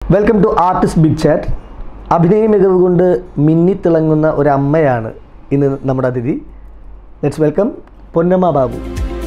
Welcome to artist big chat അഭിനയ മികവ് കൊണ്ട് മിന്നിത്തിളങ്ങുന്ന ഒരു അമ്മയാണ് ഇന്ന് നമ്മുടെ അതിഥി ലെറ്റ്സ് വെൽക്കം പൊന്നമ്മ ബാബു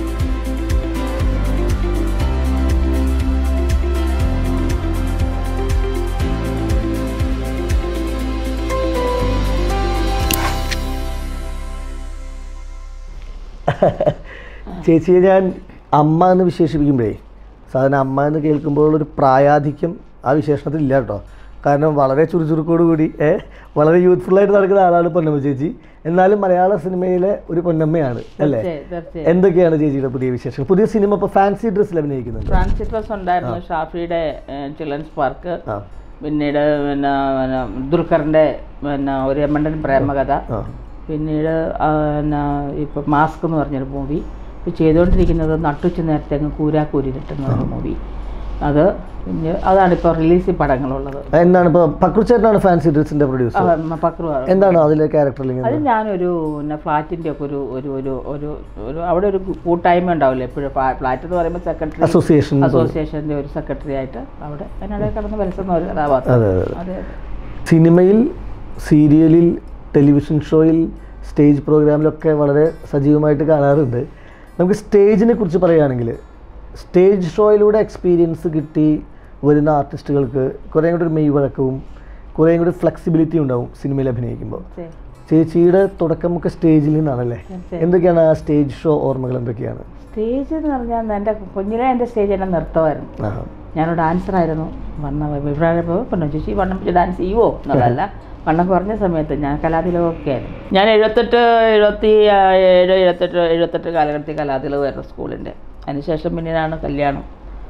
ചേച്ചിയെ ഞാൻ അമ്മ എന്ന് വിശേഷിപ്പിക്കുമ്പോഴേ സാധാരണ അമ്മ എന്ന് കേൾക്കുമ്പോൾ ഒരു പ്രായാധിക്യം ആ വിശേഷണത്തിൽ ഇല്ല കേട്ടോ കാരണം വളരെ ചുറുചുറുക്കോട് കൂടി ഏ, വളരെ യൂത്ത്ഫുള്ളായിട്ട് നടക്കുന്ന ആളാണ് പൊന്നമ്മ ചേച്ചി എന്നാലും മലയാള സിനിമയിലെ ഒരു പൊന്നമ്മയാണ് അല്ലേ തീർച്ചയായും, തീർച്ചയായും. എന്തൊക്കെയാണ് ചേച്ചിയുടെ പുതിയ വിശേഷം പുതിയ സിനിമ ഇപ്പോൾ ഫാൻസി ഡ്രസ്സിൽ അഭിനയിക്കുന്നുണ്ട് ട്രാൻസിറ്റേഴ്സ് ഉണ്ടായിരുന്നു ഷാഫിയുടെ ചിൽഡ്രൻസ് പാർക്ക് ആ പിന്നീട് പിന്നെ പിന്നെ ദുൽഖറിന്റെ പിന്നെ ഒരു എമ്മണ്ടൻ പ്രേമകഥ ആ പിന്നീട് ആ, പിന്നെ ഇപ്പൊ മാസ്ക് എന്ന് പറഞ്ഞൊരു മൂവി ഇപ്പൊ ചെയ്തുകൊണ്ടിരിക്കുന്നത് നട്ടുച്ച നേരത്തെ അങ്ങ് കൂരാക്കൂരിലിട്ടെന്ന് പറഞ്ഞ മൂവി അത് പിന്നെ അതാണ് ഇപ്പോൾ റിലീസ് പടങ്ങളുള്ളത് എന്താണ് ഇപ്പോൾ പക്രുച്ചേട്ടനാണ് ഫാൻസി ഡ്രസ്സിൻ്റെ പ്രൊഡ്യൂസർ പക്രു എന്താണ് അതിലെ ക്യാരക്ടറിൽ അത് ഞാനൊരു പിന്നെ ഫ്ലാറ്റിൻ്റെ ഒക്കെ ഒരു ഒരു ഒരു ഒരു ഒരു അവിടെ ഒരു കൂട്ടായ്മ ഉണ്ടാവില്ല എപ്പോഴും ഫ്ലാറ്റ് എന്ന് പറയുമ്പോൾ സെക്രട്ടറി അസോസിയേഷൻ അസോസിയേഷൻ്റെ ഒരു സെക്രട്ടറി ആയിട്ട് അവിടെ അതിനിടെ കിടന്ന് വലസുന്ന ഒരു കഥാപാത്രം അതെ അതെ അതെ സിനിമയിൽ സീരിയലിൽ ടെലിവിഷൻ ഷോയിൽ സ്റ്റേജ് പ്രോഗ്രാമിലൊക്കെ വളരെ സജീവമായിട്ട് കാണാറുണ്ട് നമുക്ക് സ്റ്റേജിനെ കുറിച്ച് പറയുകയാണെങ്കിൽ സ്റ്റേജ് ഷോയിലൂടെ എക്സ്പീരിയൻസ് കിട്ടി വരുന്ന ആർട്ടിസ്റ്റുകൾക്ക് കുറേ കൂടി ഒരു മെയ്വഴക്കവും കുറേ കൂടി ഫ്ലെക്സിബിലിറ്റി ഉണ്ടാവും സിനിമയിൽ അഭിനയിക്കുമ്പോൾ ശരി. ചേച്ചിയുടെ തുടക്കമൊക്കെ സ്റ്റേജിൽ നിന്നാണല്ലേ തീർച്ചയായും. എന്തൊക്കെയാണ് ആ സ്റ്റേജ് ഷോ ഓർമ്മകൾ എന്തൊക്കെയാണ് സ്റ്റേജ് എന്ന് പറഞ്ഞാൽ എൻ്റെ കുഞ്ഞിലെ എൻ്റെ സ്റ്റേജ് എന്നെ നൃത്തമായിരുന്നു ആ ഞാനൊരു ഡാൻസറായിരുന്നു വണ്ണ വിഭ്രായപ്പോൾ പൊന്നു ചേച്ചി വണ്ണം വെച്ച് ഡാൻസ് ചെയ്യുമോ എന്നുള്ളതല്ല വണ്ണം കുറഞ്ഞ സമയത്ത് ഞാൻ കലാതിലകമൊക്കെ ആയിരുന്നു ഞാൻ എഴുപത്തെട്ട് എഴുപത്തി ആ, ഏഴ് എഴുപത്തെട്ട് എഴുപത്തെട്ട് കാലഘട്ടത്തിൽ കലാതിലകമായിരുന്നു സ്കൂളിൻ്റെ അതിനുശേഷം പിന്നീടാണ് കല്യാണം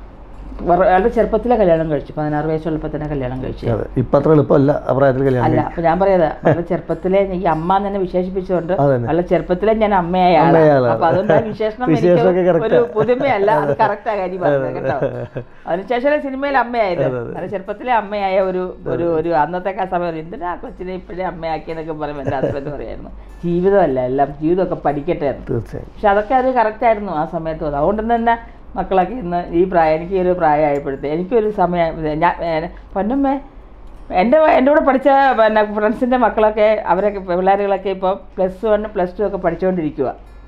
വളരെ വളരെ ചെറുപ്പത്തിലെ കല്യാണം കഴിച്ചു പതിനാറ് വയസ്സുള്ളപ്പോൾ തന്നെ കല്യാണം കഴിച്ചു അതെ ഇപ്പം അത്ര എളുപ്പമല്ല ആ പ്രായത്തിൽ കല്യാണം അല്ല അപ്പൊ ഞാൻ പറയാ വളരെ ചെറുപ്പത്തിലെ ഈ അമ്മ എന്ന് എന്നെ വിശേഷിപ്പിച്ചുകൊണ്ട് അതന്നെ. വളരെ ചെറുപ്പത്തിലെ ഞാൻ അമ്മയായ ആളാ. അമ്മയായ ആളാണ്. അപ്പൊ അതുകൊണ്ട് ആ വിശേഷണം വിശേഷമൊക്കെ എനിക്ക് correct ഒരു ആ. പുതുമയല്ല അത് കറക്റ്റാ കാര്യം പറഞ്ഞത് കേട്ടോ അതിനുശേഷം സിനിമയിൽ അമ്മയായിരുന്നു വളരെ ചെറുപ്പത്തിലെ അമ്മയായ ഒരു ഒരു ഒരു അന്നത്തെ ആ സമയം എന്തിനാ ആ കൊച്ചിനെ ഇപ്പോഴേ അമ്മയാക്കിയെന്നൊക്കെ പറയുമ്പോൾ എൻ്റെ ഹസ്ബൻഡ് പറയായിരുന്നു ജീവിതമല്ല എല്ലാം ജീവിതമൊക്കെ പഠിക്കട്ടെ എന്ന് തീർച്ചയായും പക്ഷെ അതൊക്കെ അത് കറക്റ്റായിരുന്നു ആ സമയത്ത് അതുകൊണ്ട് തന്നെ മക്കളൊക്കെ ഇന്ന് ഈ പ്രായം എനിക്ക് ഈ ഒരു പ്രായമായപ്പോഴത്തെ എനിക്കൊരു സമയം ഞാൻ ഏ, പൊന്നമ്മേ എൻ്റെ എൻ്റെ കൂടെ പഠിച്ച പിന്നെ ഫ്രണ്ട്സിൻ്റെ മക്കളൊക്കെ അവരൊക്കെ പിള്ളേരുകളൊക്കെ ഇപ്പോൾ പ്ലസ് വൺ പ്ലസ് ടു ഒക്കെ പഠിച്ചുകൊണ്ടിരിക്കുക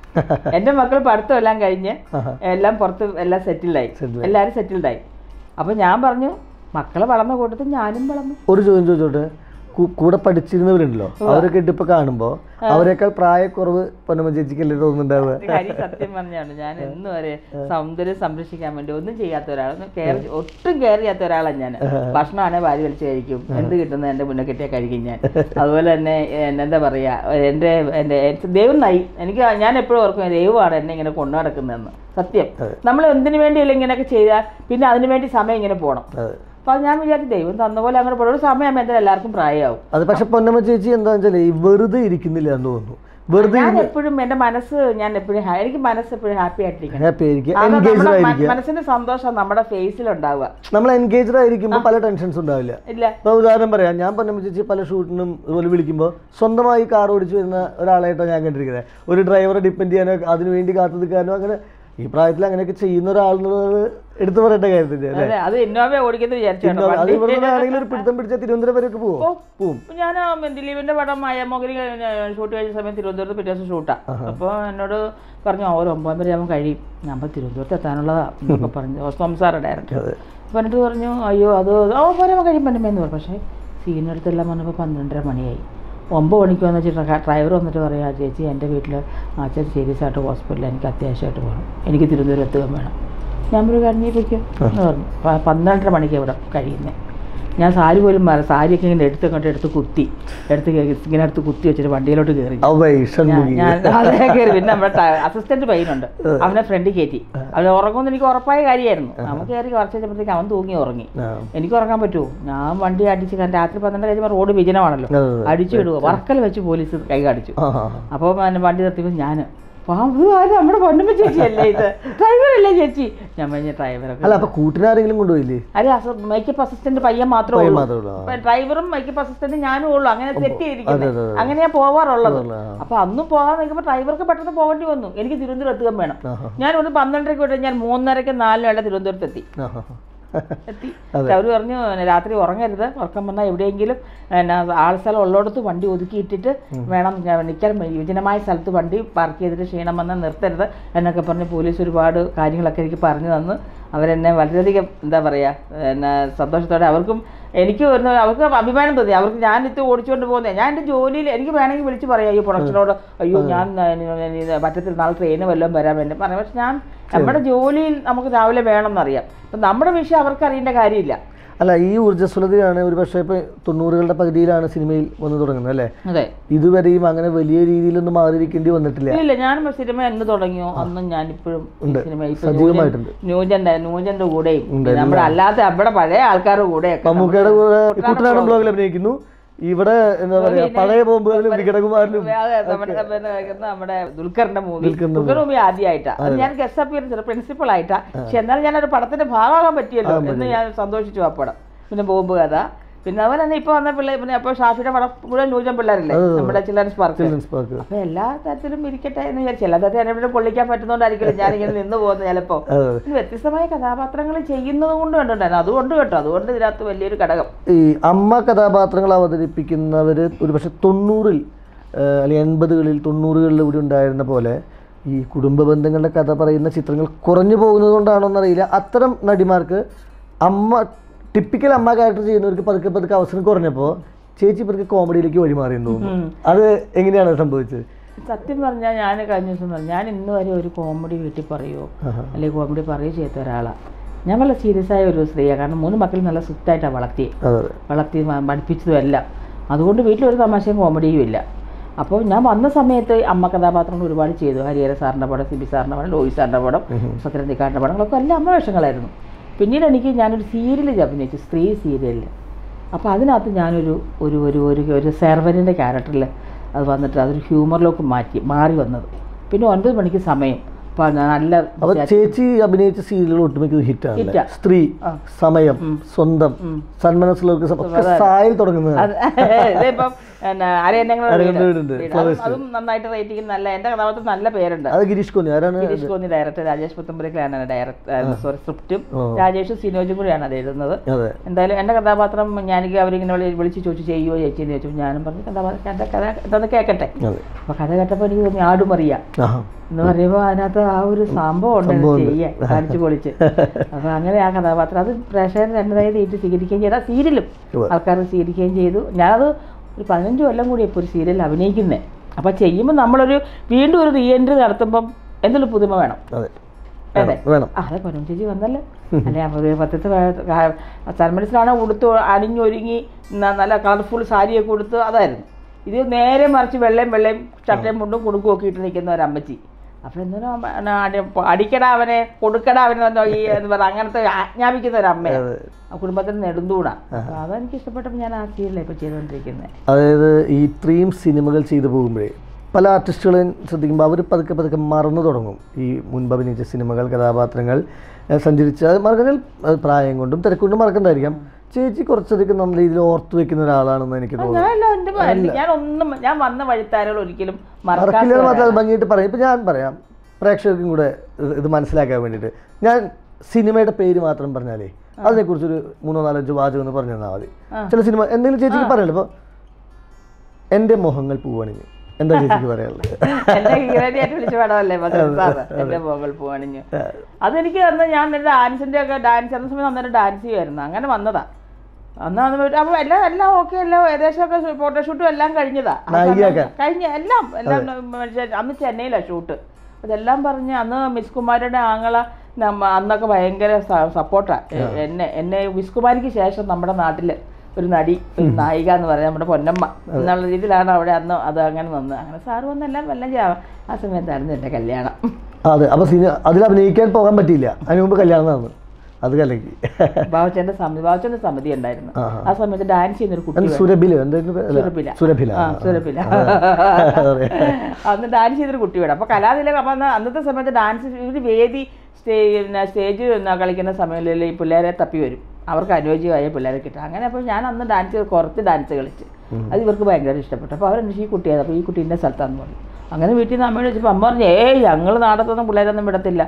എൻ്റെ മക്കൾ പഠിത്തം എല്ലാം കഴിഞ്ഞ് എല്ലാം പുറത്ത് എല്ലാം സെറ്റിൽഡായി Settled ആയി. എല്ലാവരും സെറ്റിൽഡായി അപ്പോൾ ഞാൻ പറഞ്ഞു മക്കളെ വളർന്ന കൂട്ടത്തിൽ ഞാനും വളർന്നു ഒരു ചോദ്യം ചോദിച്ചോട്ടെ കൂ- കൂടെ പഠിച്ചിരുന്നവരുണ്ടല്ലോ അവരൊക്കെ ഇപ്പൊ കാണുമ്പോൾ അവരെക്കാൾ പ്രായക്കുറവ് പൊന്നമ്മ ചേച്ചിക്കല്ലേ തോന്നുന്നുണ്ടാവുക ഒരു കാര്യം സത്യം പറഞ്ഞാണ് ഞാൻ ഇന്ന് വരെ സൗന്ദര്യം സംരക്ഷിക്കാൻ വേണ്ടി ഒന്നും ചെയ്യാത്ത ഒരാളൊന്നും കെയർ ഒട്ടും കെയർ ചെയ്യാത്ത ഒരാളാണ് ഞാൻ ഭക്ഷണമാണെ വാരി വലിച്ച് കഴിക്കും എന്ത് കിട്ടുന്നത് എൻ്റെ മുന്നേ കിട്ടിയാൽ കഴിക്കും ഞാൻ അതുപോലെ തന്നെ എന്നെ എന്താ പറയുക എൻ്റെ എൻ്റെ ദൈവം നയി എനിക്ക് ഞാൻ എപ്പോഴും ഓർക്കും ദൈവമാണ് എന്നെ ഇങ്ങനെ കൊണ്ടു നടക്കുന്നതെന്ന് സത്യം നമ്മൾ എന്തിനു വേണ്ടിയല്ല ഇങ്ങനെയൊക്കെ ചെയ്താൽ പിന്നെ അതിനു വേണ്ടി സമയം ഇങ്ങനെ പോകണം അതെ അപ്പോൾ ഞാൻ വിചാരിച്ചു ദൈവം തന്ന പോലെ അങ്ങനെ പോകണം ഒരു സമയം എന്തായാലും എല്ലാവർക്കും പ്രായമാവും അത് പക്ഷെ പൊന്നമ്മ ചേച്ചി എന്താന്ന് വെച്ചാൽ ഈ വെറുതെ ഇരിക്കുന്നില്ല എന്ന് തോന്നുന്നു വെറുതെ ഞാൻ എപ്പോഴും എൻ്റെ മനസ്സ് ഞാൻ എപ്പോഴും ഹാ- എനിക്ക് മനസ്സ് എപ്പോഴും ഹാപ്പി ആയിട്ടിരിക്കണം ഹാപ്പി ആയിരിക്കുക അത് എൻഗേജ്ഡ് നമ്മുടെ മ- ആയിരിക്കുക മനസ്സിന്റെ സന്തോഷം നമ്മുടെ ഫേസിൽ ഉണ്ടാവുക നമ്മൾ എൻഗേജ്ഡ് ആയിരിക്കുമ്പോൾ പല ടെൻഷൻസ് ഉണ്ടാവില്ല ഇല്ല ഇപ്പോൾ ഉദാഹരണം പറയാം ഞാൻ പൊന്നമ്മ ചേച്ചി പല ഷൂട്ടിനും ഇതുപോലെ വിളിക്കുമ്പോൾ സ്വന്തമായി കാർ ഓടിച്ചു വരുന്ന ഒരാളായിട്ടാണ് ഞാൻ കണ്ടിരിക്കുന്നത് ഒരു ഡ്രൈവറെ ഡിപ്പെൻഡ് ചെയ്യാനോ അതിനു വേണ്ടി കാത്തു നിൽക്കാനോ അങ്ങനെ ഈ പ്രായത്തിൽ അങ്ങനെയൊക്കെ ചെയ്യുന്ന ഒരാളെന്നുള്ളത് എടുത്തു പറയേണ്ട കാര്യത്തിൻ്റെ അല്ലേ അതെ അത് ഇന്നോവ ഓടിക്കുന്നത് വിചാരിച്ചു കേട്ടോ. അത് ഇവിടെ ആണെങ്കിലും ഒരു പിടുത്തം പിടിച്ച തിരുവനന്തപുരം വരെയൊക്കെ പോവോ പോവും അപ്പൊ ഞാൻ ദിലീപിന്റെ പടം മായാമോഹരി ഷൂട്ട് കഴിഞ്ഞ സമയത്ത് തിരുവനന്തപുരത്ത് പിറ്റേ ദിവസം ഷൂട്ടാ അപ്പോൾ എന്നോട് പറഞ്ഞു ആ ഒരു ഒമ്പത് വരെ ആകുമ്പോൾ കഴിയും ഞാൻ അപ്പോൾ തിരുവനന്തപുരത്ത് എത്താനുള്ളതാ എന്നൊക്കെ പറഞ്ഞു സംസാര ഡയറക്ടർ അപ്പോൾ എന്നിട്ട് പറഞ്ഞു അയ്യോ അത് ഓ പോരെ കഴിയും പറ്റുമെന്ന് പറഞ്ഞു പക്ഷേ സീനിനടുത്തെല്ലാം പറഞ്ഞപ്പോൾ പന്ത്രണ്ടര മണിയായി ഒമ്പത് മണിക്ക് വന്ന് വെച്ചിട്ട് ഡ്രൈവർ വന്നിട്ട് പറയാം ചേച്ചി എൻ്റെ വീട്ടിൽ അച്ഛൻ സീരിയസ് ആയിട്ട് ഹോസ്പിറ്റലിൽ എനിക്ക് അത്യാവശ്യമായിട്ട് പോകണം എനിക്ക് തിരുവനന്തപുരം എത്തുകയും വേണം ഞാൻ ഒരു കഞ്ഞി വയ്ക്കും എന്ന് പറഞ്ഞു പ- പന്ത്രണ്ടര മണിക്ക് ഇവിടെ കഴിയുന്നത് ഞാൻ സാരി പോലും മാറി സാരിയൊക്കെ ഇങ്ങനെ എടുത്ത് അങ്ങോട്ട് എടുത്ത് കുത്തി എടുത്ത് കേ- ഇങ്ങനെ എടുത്ത് കുത്തി വെച്ചിട്ട് വണ്ടിയിലോട്ട് കയറി അവൈ ഷൺമുഖി ഞാൻ അതേ കയറി പിന്നെ നമ്മുടെ അസിസ്റ്റന്റ് പയ്യനുണ്ട് അവനെ ഫ്രണ്ടിൽ കയറ്റി അവൻ ഉറങ്ങുമെന്ന് എനിക്ക് ഉറപ്പായ കാര്യമായിരുന്നു നമുക്ക് കയറി കുറച്ച് കഴിഞ്ഞപ്പോഴത്തേക്ക് അവൻ തൂങ്ങി ഉറങ്ങി ആ എനിക്ക് ഉറങ്ങാൻ പറ്റുമോ ഞാൻ വണ്ടി അടിച്ച് കാരണം രാത്രി പന്ത്രണ്ട് കഴിയുമ്പോൾ റോഡ് വിജനമാണല്ലോ അതെ, അതെ. അടിച്ചു വിടുക വർക്കൽ വെച്ച് പോലീസ് കൈ കാണിച്ചു ആ ആ, അപ്പോൾ വണ്ടി നിർത്തിയപ്പോൾ ഞാൻ പാമ്പ് ആര് നമ്മുടെ പൊന്നമ്മ ചേച്ചിയല്ലേ ഇത് ഡ്രൈവറല്ലേ ചേച്ചി ഞാൻ പറഞ്ഞ ഡ്രൈവറൊക്കെ അല്ല അപ്പൊ കൂട്ടിനാരെങ്കിലും കൊണ്ടുപോയില്ലേ അതെ മേക്കപ്പ് അസിസ്റ്റന്റ് പയ്യൻ മാത്രമേ പയ്യൻ ഉള്ളൂ മാത്രമേ ഉള്ളൂ, ആ. ഇപ്പൊ ഡ്രൈവറും മേക്കപ്പ് അസിസ്റ്റന്റും ഞാനും ഉള്ളൂ അങ്ങനെ സെറ്റ് അതെ, ചെയ്തിരിക്കുന്നത് അതെ, അതെ. അങ്ങനെയാ പോവാറുള്ളത് ഉള്ള, ആ. അപ്പൊ അന്ന് പോകാൻ നിൽക്കുമ്പോൾ ഡ്രൈവർക്ക് പെട്ടെന്ന് പോകേണ്ടി വന്നു എനിക്ക് തിരുവനന്തപുരം എത്തുകയും വേണം ആഹാ. ഞാൻ ഒരു പന്ത്രണ്ടരയ്ക്ക് വിട്ട് ഞാൻ മൂന്നരയ്ക്ക് നാലിനും വേണ്ട തിരുവനന്തപുരത്ത് എത്തി ആ, ആ, ആ. എത്തി അവർ പറഞ്ഞു "പിന്നെ രാത്രി ഉറങ്ങരുത് ഉറക്കം വന്നാൽ എവിടെയെങ്കിലും പിന്നെ ആൾ സ്ഥലം ഉള്ളിടത്ത് വണ്ടി ഒതുക്കിയിട്ടിട്ട് വേണം ഞാൻ നിൽക്കാൻ വിജനമായ സ്ഥലത്ത് വണ്ടി പാർക്ക് ചെയ്തിട്ട് ക്ഷീണം വന്നാൽ നിർത്തരുത് എന്നൊക്കെ പറഞ്ഞ് പോലീസ് ഒരുപാട് കാര്യങ്ങളൊക്കെ എനിക്ക് പറഞ്ഞു തന്ന് അവരെന്നെ വളരെയധികം എന്താ പറയുക പിന്നെ സന്തോഷത്തോടെ അവർക്കും എനിക്ക് ഒരു അവർക്ക് അഭിമാനം തോന്നി അവർക്ക് ഞാൻ ഇത് ഓടിച്ചുകൊണ്ട് പോകുന്നത് ഞാൻ എൻ്റെ ജോലിയിൽ എനിക്ക് വേണമെങ്കിൽ വിളിച്ച് പറയാം ഈ പ്രൊഡക്ഷനോട് അയ്യോ ഞാൻ പറ്റത്തിൽ നാളെ ട്രെയിന് വല്ലതും വരാൻ വേണ്ടി പറയാം പക്ഷെ ഞാൻ നമ്മുടെ ജോലിയിൽ നമുക്ക് രാവിലെ വേണമെന്നറിയാം അപ്പം നമ്മുടെ വിഷയം അവർക്ക് അറിയേണ്ട കാര്യമില്ല അല്ല ഈ ഊർജ്ജസ്വലതയാണ് ഒരു പക്ഷേ ഇപ്പോൾ തൊണ്ണൂറുകളുടെ പകുതിയിലാണ് സിനിമയിൽ വന്നു തുടങ്ങുന്നത് അല്ലേ അതെ ഇതുവരെയും അങ്ങനെ വലിയ രീതിയിലൊന്നും മാറിയിരിക്കേണ്ടി വന്നിട്ടില്ല ഇല്ല ഞാനും സിനിമ എന്ന് തുടങ്ങിയോ അന്നും ഞാനിപ്പോഴും ഉണ്ട്. സിനിമ ഇപ്പൊ സജീവമായിട്ടുണ്ട്. ന്യൂജന്റെ ന്യൂജന്റെ കൂടെയും പിന്നെ നമ്മുടെ അല്ലാത്ത നമ്മുടെ പഴയ ആൾക്കാരുടെ കൂടെയൊക്കെ മമ്മൂക്കയുടെ കൂടെ കുട്ടനാടൻ ബ്ലോഗിൽ അഭിനയിക്കുന്നു ഇവിടെ എന്താ പറയാ പഴയ ബോംബുകളിലും വികടകുമാരിലും അതെ നമ്മുടെ പിന്നെ കഴിക്കുന്ന നമ്മുടെ ദുൽഖറിന്റെ മൂവി ദുൽഖർ മൂവി ആദ്യമായിട്ടാ അത് ഞാൻ ഗസ്റ്റ് അപ്പിയറൻസ് പ്രിൻസിപ്പൾ ആയിട്ടാ പക്ഷെ എന്നാലും ഞാൻ ഒരു പടത്തിന്റെ ഭാഗമാകാൻ പറ്റിയല്ലോ എന്ന് ഞാൻ സന്തോഷിച്ചു ആ പടം പിന്നെ ബോംബ് കഥ പിന്നെ അതുപോലെ തന്നെ ഇപ്പൊ വന്ന പിള്ളേർ പിന്നെ അപ്പൊ ഷാഫിയുടെ പടം മുഴുവൻ ന്യൂജൻ പിള്ളേരല്ലേ നമ്മുടെ ചിൽഡ്രൻസ് പാർക്ക് ചിൽഡ്രൻസ് പാർക്ക് അപ്പൊ എല്ലാ തരത്തിലും ഇരിക്കട്ടെ എന്ന് വിചാരിച്ചു എല്ലാ തരത്തിലും എന്നെ പൊള്ളിക്കാൻ പറ്റുന്നോണ്ടായിരിക്കും ഞാനിങ്ങനെ നിന്ന് പോകുന്നത് ചിലപ്പോ അതെ ഇനി വ്യത്യസ്തമായ കഥാപാത്രങ്ങൾ ചെയ്യുന്നത് കൊണ്ട് കണ്ടിട്ടുണ്ടായിരുന്നു അതുകൊണ്ട് കേട്ടോ അതുകൊണ്ട് ഇതിനകത്ത് വലിയൊരു ഘടകം ഈ അമ്മ കഥാപാത്രങ്ങൾ അവതരിപ്പിക്കുന്നവർ ഒരു പക്ഷെ തൊണ്ണൂറിൽ ഏഹ്, അല്ലെങ്കിൽ എൺപതുകളിൽ തൊണ്ണൂറുകളിൽ ഇവിടെ ഉണ്ടായിരുന്ന പോലെ ഈ കുടുംബ ബന്ധങ്ങളുടെ കഥ പറയുന്ന ചിത്രങ്ങൾ കുറഞ്ഞു പോകുന്നത് കൊണ്ടാണോ എന്നറിയില്ല അത്തരം നടിമാർക്ക് അമ്മ ടിപ്പിക്കൽ അമ്മ ക്യാരക്ടർ ചെയ്യുന്നവർക്ക് പതുക്കെ പതുക്കെ അവസരം കുറഞ്ഞപ്പോൾ ചേച്ചി പതുക്കെ കോമഡിയിലേക്ക് വഴിമാറിയെന്ന് തോന്നുന്നു അത് എങ്ങനെയാണ് സംഭവിച്ചത് സത്യം പറഞ്ഞാൽ ഞാൻ കഴിഞ്ഞ ദിവസം പറഞ്ഞു ഞാൻ ഇന്ന് വരെ ഒരു കോമഡി വീട്ടിൽ പറയുമോ ആഹാ. അല്ലെങ്കിൽ കോമഡി പറയുകയോ ചെയ്യാത്ത ഒരാളാണ് ഞാൻ വളരെ സീരിയസ് ആയ ഒരു സ്ത്രീയാണ് കാരണം മൂന്ന് മക്കൾ നല്ല സ്ട്രിക്റ്റായിട്ടാണ് വളർത്തി അതെ അതെ വളർത്തി മ- പഠിപ്പിച്ചതും എല്ലാം അതുകൊണ്ട് വീട്ടിലൊരു തമാശയും കോമഡിയും ഇല്ല അപ്പോൾ ഞാൻ വന്ന സമയത്ത് അമ്മ കഥാപാത്രങ്ങൾ ഒരുപാട് ചെയ്തു ഹരിഹര സാറിൻ്റെ പടം സിബി സാറിൻ്റെ പടം ലോഹി സാറിൻ്റെ പടം സത്യനന്ദിക്കാടിൻ്റെ പടങ്ങളൊക്കെ എല്ലാം അമ്മ വേഷങ്ങളായിരുന്നു പിന്നീട് എനിക്ക് ഞാനൊരു സീരിയൽ അഭിനയിച്ചു സ്ത്രീ സീരിയലിൽ അപ്പോൾ അതിനകത്ത് ഞാനൊരു ഒരു ഒരു ഒരു ഒരു സെർവറിൻ്റെ ക്യാരക്ടറിൽ അത് വന്നിട്ട് അതൊരു ഹ്യൂമറിലേക്ക് മാറ്റി മാറി വന്നത് പിന്നെ ഒൻപത് മണിക്ക് സമയം അപ്പോൾ നല്ല അപ്പൊ ചേച്ചി അഭിനയിച്ച സീരിയലുകൾ ഒട്ടുമിക്ക ഹിറ്റാണ് ഹിറ്റാ. സ്ത്രീ സമയം സ്വന്തം സന്മനസ്സിലൊക്കെ ഒക്കെ സായിൽ തുടങ്ങുന്നത് അത് ഇതിപ്പം പിന്നെ അരയന്നങ്ങൾ അരയന്നങ്ങളുടെ വീടുണ്ട്. അതും അതും നന്നായിട്ട് റേറ്റിംഗ് നല്ല എൻ്റെ കഥാപാത്രം നല്ല പേരുണ്ട് അത് ഗിരീഷ് കോന്നി ആരാണ് ഗിരീഷ് കോന്നി ഡയറക്ടർ രാജേഷ് പുത്തമ്പുരക്കിലാണ് ഡയറക്ടർ സോറി സ്ക്രിപ്റ്റും ഓ. രാജേഷും സിനോജും കൂടിയാണ് അത് എഴുതുന്നത് അതെ എന്തായാലും എൻ്റെ കഥാപാത്രം ഞാനിക്ക് അവരിങ്ങനെ വിളി- വിളിച്ച് ചോദിച്ചു ചെയ്യുമോ ചേച്ചി എന്ന് ചോദിച്ചു ഞാനും പറഞ്ഞു കഥാപാത്രം എൻ്റെ കഥ എന്താന്ന് കേൾക്കട്ടെ അതെ അപ്പോൾ കഥ കേട്ടപ്പോൾ എനിക്ക് തോന്നി ആടുമറിയാം ആഹാ എന്ന് പറയുമ്പോൾ അതിനകത്ത് ആ ഒരു സംഭവം ഉണ്ട് ചെയ്യാൻ കാണിച്ചു പൊളിച്ച് അപ്പോൾ അങ്ങനെ ആ കഥാപാത്രം അത് പ്രേക്ഷകർ രണ്ടതായി തീറ്റി സ്വീകരിക്കുകയും ചെയ്തു ആ സീരിയലും ഉവ്വ്. ആൾക്കാർ സ്വീകരിക്കുകയും ചെയ്തു ഞാനത് ഒരു പതിനഞ്ച് കൊല്ലം കൂടി ഇപ്പോൾ ഒരു സീരിയലിൽ അഭിനയിക്കുന്നത് അപ്പോൾ ചെയ്യുമ്പോൾ നമ്മളൊരു വീണ്ടും ഒരു റീ എൻട്രി നടത്തുമ്പം എന്തെങ്കിലും പുതുമ വേണം അതെ അതെ വേണം വേണം ആ, അതെ പൊന്നും ചേച്ചി വന്നല്ലേ അല്ലെ അപ്പോൾ ഒരു പത്തത്തെ സന്മനസ്സിലാണ് ഉടുത്ത് അണിഞ്ഞൊരുങ്ങി ന- നല്ല കളർഫുൾ സാരിയൊക്കെ കൊടുത്ത് അതായിരുന്നു ഇത് നേരെ മറിച്ച് വെള്ളയും വെള്ളയും ചട്ടയും മുണ്ടും കുടുക്കും ഒക്കെ ഇട്ട് നിൽക്കുന്ന ഒരു അമ്മച്ചി അപ്പം എന്തിനാ അമ്മ- എന്നാ അടി- അടിക്കട അവനെ കൊടുക്കട അവനെ എന്നോ ഈ എന്ന് പറഞ്ഞ അങ്ങനത്തെ ആജ്ഞാപിക്കുന്ന ഒരു അമ്മയാണ് അതെ ആ കുടുംബത്തിന് നെടുന്തൂണ അപ്പോൾ അതെനിക്ക് ഇഷ്ടപ്പെട്ടപ്പോൾ ഞാൻ ആ സീരിയലാണ് ഇപ്പോൾ ചെയ്തുകൊണ്ടിരിക്കുന്നത് അതായത് ഈ ഇത്രയും സിനിമകൾ ചെയ്തു പോകുമ്പോഴേ പല ആർട്ടിസ്റ്റുകളെയും ശ്രദ്ധിക്കുമ്പോൾ അവർ പതുക്കെ പതുക്കെ മറന്നു തുടങ്ങും ഈ മുൻപ് അഭിനയിച്ച സിനിമകൾ കഥാപാത്രങ്ങൾ ഏഹ് സഞ്ചരിച്ച അത് മറക്കൽ അത് പ്രായം കൊണ്ടും തിരക്കൊണ്ടും മറക്കണ്ടായിരിക്കാം ചേച്ചി കുറച്ചധികം നല്ല രീതിയിൽ ഓർത്തു വെക്കുന്ന ഒരാളാണെന്ന് എനിക്ക് തോന്നുന്നു ഞാനല്ല എൻ്റെ മ- ഞാൻ ഒന്നും ഞാൻ വന്ന വഴിത്താരകൾ ഒരിക്കലും മറക്കാത്ത മറക്കില്ല മാത്രം അത് ഭംഗിയായിട്ട് പറയും ഇപ്പം ഞാൻ പറയാം പ്രേക്ഷകർക്കും കൂടെ ഇത് ഇത് മനസ്സിലാക്കാൻ വേണ്ടിയിട്ട് ഞാൻ സിനിമയുടെ പേര് മാത്രം പറഞ്ഞാലേ അതിനെക്കുറിച്ചൊരു മൂന്നോ നാലഞ്ചോ വാചകം എന്ന് പറഞ്ഞു തന്നാൽ മതി ചില സിനിമ എന്തെങ്കിലും ചേച്ചിക്ക് പറയല്ലോ ഇപ്പോൾ എൻ്റെ മോഹങ്ങൾ പൂവണിഞ്ഞു എന്താ ചേച്ചിക്ക് പറയാനുള്ളത് എന്റെ ഹീറോയിനായിട്ട് വിളിച്ച പടമല്ലേ മധുര സാറ് എന്റെ മോകൾ പൂവണിഞ്ഞു അതെനിക്ക് അന്ന് ഞാൻ എൻ്റെ ഡാൻസിന്റെ ഒക്കെ ഡാൻസ് എന്ന സമയം അന്നേരം ഡാൻസ് ചെയ്യുമായിരുന്നു അങ്ങനെ വന്നതാ അന്ന് വന്ന് അപ്പോൾ എല്ലാം എല്ലാം ഓക്കെ എല്ലാം ഏകദേശമൊക്കെ ഫോട്ടോഷൂട്ടും എല്ലാം കഴിഞ്ഞതാ ആ സമയം നായികയാക്കാൻ. കഴിഞ്ഞ എല്ലാം എല്ലാം മനുഷ്യ- അന്ന് ചെന്നൈയിലാണ് ഷൂട്ട് അതെല്ലാം പറഞ്ഞ് അന്ന് മിസ് കുമാരിയുടെ ആങ്ങള നമ്മ അന്നൊക്കെ ഭയങ്കര സപ്പോർട്ടാണ് എന്നെ എന്നെ മിസ് കുമാരിക്ക് ശേഷം നമ്മുടെ നാട്ടില് ഒരു നടി ഒരു നായിക എന്ന് പറയാം നമ്മുടെ പൊന്നമ്മ എന്നുള്ള രീതിയിലാണ് അവിടെ അന്ന് അത് അങ്ങനെ വന്നത് അങ്ങനെ സാറ് വന്നെല്ലാം എല്ലാം ചെയ്യാം ആ സമയത്തായിരുന്നു എൻ്റെ കല്യാണം അതെ അപ്പോൾ സിനിമ അതിൽ അഭിനയിക്കാൻ പോകാൻ പറ്റിയില്ല അതിന് മുമ്പ് കല്യാണം നടന്നു അത് കലക്കി ബാബച്ചൻ്റെ സമിതി ബാബച്ചൻ്റെ സമിതി ഉണ്ടായിരുന്നു ആഹാ. ആ സമയത്ത് ഡാൻസ് ചെയ്യുന്നൊരു കുട്ടി അത് സുരഭില എന്തായിരുന്നു പേര്? അല്ല, സുരഭില. സുരഭില ആ ആ, സുരഭില അതെ. അന്ന് ഡാൻസ് ചെയ്തൊരു കുട്ടി വേണം അപ്പോൾ കലാതിലകം അപ്പം അന്ന് അന്നത്തെ സമയത്ത് ഡാൻസ് ഒരു വേദി സ്റ്റേജ് സ്റ്റേജ് കളിക്കുന്ന സമയങ്ങളിൽ ഈ പിള്ളേരെ തപ്പി വരും അവർക്ക് അനുയോജ്യമായ പിള്ളേരെ കിട്ടും അങ്ങനെ അപ്പോൾ ഞാൻ അന്ന് ഡാൻസ് കുറച്ച് ഡാൻസ് കളിച്ച് അത് ഇവർക്ക് ഭയങ്കര ഇഷ്ടപ്പെട്ടു അപ്പോൾ അവരെന്നെ ഈ കുട്ടിയത് അപ്പോൾ ഈ കുട്ടി ഇന്ന സ്ഥലത്താന്ന് പറഞ്ഞു അങ്ങനെ വീട്ടിൽ നിന്ന് അമ്മയോട് ചോദിച്ചപ്പോൾ അമ്മ പറഞ്ഞു ഏയ് ഞങ്ങൾ നാടത്തൊന്നും പിള്ളേരൊന്നും വിടത്തില്ല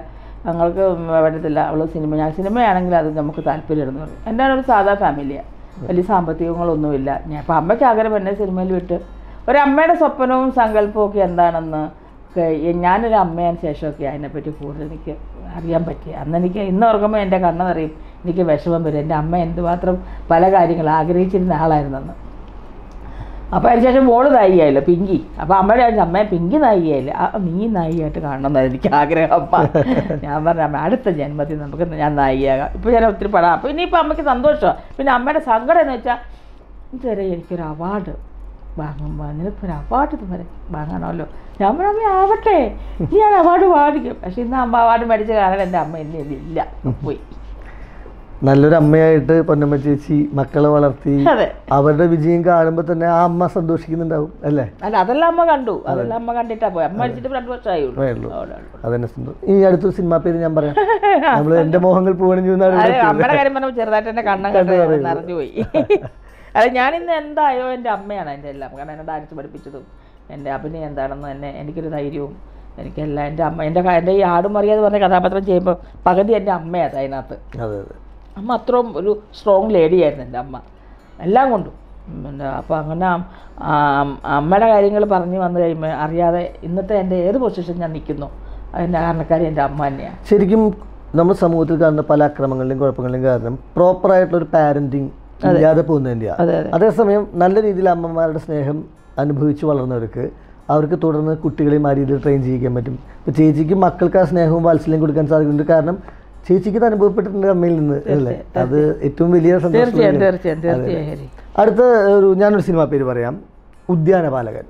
ഞങ്ങൾക്ക് പറ്റത്തില്ല അവൾ സിനിമ ഞാൻ സിനിമയാണെങ്കിൽ അത് നമുക്ക് താല്പര്യമായിരുന്നു പറയും എൻ്റെ ഒരു സാധാ ഫാമിലിയാണ് വലിയ സാമ്പത്തികങ്ങളൊന്നുമില്ല ഞാൻ അപ്പം അമ്മയ്ക്ക് ആഗ്രഹം എന്നെ സിനിമയിൽ വിട്ട് ഒരമ്മയുടെ സ്വപ്നവും സങ്കല്പവും ഒക്കെ എന്താണെന്ന് ഒക്കെ ഈ- ഞാനൊരു അമ്മയാന് ശേഷമൊക്കെ അതിനെപ്പറ്റി കൂടുതൽ എനിക്ക് അറിയാൻ പറ്റി അന്ന് എനിക്ക് ഇന്ന് ഓർക്കുമ്പോൾ എൻ്റെ കണ്ണെന്നറിയും എനിക്ക് വിഷമം വരും എൻ്റെ അമ്മ എന്തുമാത്രം പല കാര്യങ്ങൾ ആഗ്രഹിച്ചിരുന്ന ആളായിരുന്നെന്ന് അപ്പോൾ അതിനുശേഷം മോള് നായികയായില്ല പിങ്കി അപ്പോൾ അമ്മയുടെ ചോദിച്ചു, അമ്മേ പിങ്കി നായികയായില്ല ആ നീ നായികയായിട്ട് കാണണമെന്നാണ് എനിക്ക് ആഗ്രഹം അമ്മ ഞാൻ പറഞ്ഞു അമ്മ അടുത്ത ജന്മത്തിൽ നമുക്ക് ഞാൻ നായികയാകാം ഇപ്പോൾ ഞാൻ ഒത്തിരി പടാം അപ്പോൾ ഇനിയിപ്പോൾ അമ്മയ്ക്ക് സന്തോഷമാണ് പിന്നെ അമ്മയുടെ സങ്കടം എന്ന് വെച്ചാൽ ഇതുവരെ എനിക്കൊരു അവാർഡ് വാങ്ങുമ്പോൾ നിനക്കൊരു അവാർഡ് ഇതുവരെ വാങ്ങണമല്ലോ ഞാൻ പറഞ്ഞു അമ്മ ആവട്ടെ ഞാൻ അവാർഡ് വാങ്ങിക്കും പക്ഷേ ഇന്ന് അമ്മ അവാർഡ് മേടിച്ച കാരണം എൻ്റെ അമ്മ ഇന്ന് ഇല്ല പോയി നല്ലൊരു അമ്മയായിട്ട് പൊന്നമ്മ ചേച്ചി മക്കളെ വളർത്തി അതെ അവരുടെ വിജയം കാണുമ്പോൾ തന്നെ ആ അമ്മ സന്തോഷിക്കുന്നുണ്ടാവും അല്ലേ അല്ല അതെല്ലാം അമ്മ കണ്ടു അതെല്ലാം അമ്മ കണ്ടിട്ടാ പോയി അമ്മ മരിച്ചിട്ട് ഇപ്പൊ രണ്ട് വർഷമായുള്ളൂ വേയുള്ളൂ. അവിടെ ഉള്ളൂ. അതന്നെ സന്തോഷം ഈ അടുത്തൊരു സിനിമാ പേര് ഞാൻ പറയാം നമ്മൾ എന്റെ മോഹങ്ങൾ പൂവണിഞ്ഞു എന്നാണ് അതെ വിളിച്ചത്. അമ്മയുടെ കാര്യം പറഞ്ഞപ്പോൾ ചെറുതായിട്ട് എൻ്റെ കണ്ണം കണ്ട് നിറഞ്ഞു പോയി അതെ ഞാനിന്ന് എന്തായോ എൻ്റെ അമ്മയാണ് എൻ്റെ എല്ലാം കാരണം എന്നെ ഡാൻസ് പഠിപ്പിച്ചതും എൻ്റെ അഭിനയം എന്താണെന്ന് എന്നെ എനിക്കൊരു ധൈര്യവും എനിക്കെല്ലാം എൻ്റെ അമ്മ എൻ്റെ ക- എൻ്റെ ഈ ആടും മറിയാതെ പറഞ്ഞ കഥാപാത്രം ചെയ്യുമ്പോൾ പകുതി എൻ്റെ അമ്മയാണ് അതിനകത്ത് അതെ അതെ അമ്മ അത്രയും ഒരു സ്ട്രോങ് ലേഡിയായിരുന്നു എൻ്റെ അമ്മ എല്ലാം കൊണ്ടും പിന്നെ അപ്പോൾ അങ്ങനെ അം- ആ, അമ്മയുടെ കാര്യങ്ങൾ പറഞ്ഞു വന്നു കഴിയുമ്പോൾ അറിയാതെ ഇന്നത്തെ എൻ്റെ ഏത് പൊസിഷൻ ഞാൻ നിൽക്കുന്നു അതിൻ്റെ കാരണക്കാരി എൻ്റെ അമ്മ തന്നെയാണ് ശരിക്കും നമ്മുടെ സമൂഹത്തിൽ കാണുന്ന പല അക്രമങ്ങളുടെയും കുഴപ്പങ്ങളുടെയും കാരണം പ്രോപ്പർ ആയിട്ടുള്ള ഒരു പാരന്റിങ് ഇല്ലാതെ പോകുന്നതിൻ്റെയാണ് അതെ അതെ അതേസമയം നല്ല രീതിയിൽ അമ്മമാരുടെ സ്നേഹം അനുഭവിച്ച് വളർന്നവർക്ക് അവർക്ക് തുടർന്ന് കുട്ടികളെയും ആ രീതിയിൽ ട്രെയിൻ ചെയ്യിക്കാൻ പറ്റും ഇപ്പോൾ ചേച്ചിക്ക് മക്കൾക്ക് ആ സ്നേഹവും വാത്സല്യം കൊടുക്കാൻ സാധിക്കുന്നുണ്ട് കാരണം ചേച്ചിക്ക് ഇത് അനുഭവപ്പെട്ടിട്ടുണ്ട് അമ്മയിൽ നിന്ന് അല്ലേ അത് ഏറ്റവും വലിയ സന്തോഷം തീർച്ചയായും തീർച്ചയായും തീർച്ചയായും ഹരി അടുത്ത ഒരു ഞാനൊരു സിനിമ പേര് പറയാം ഉദ്യാനപാലകൻ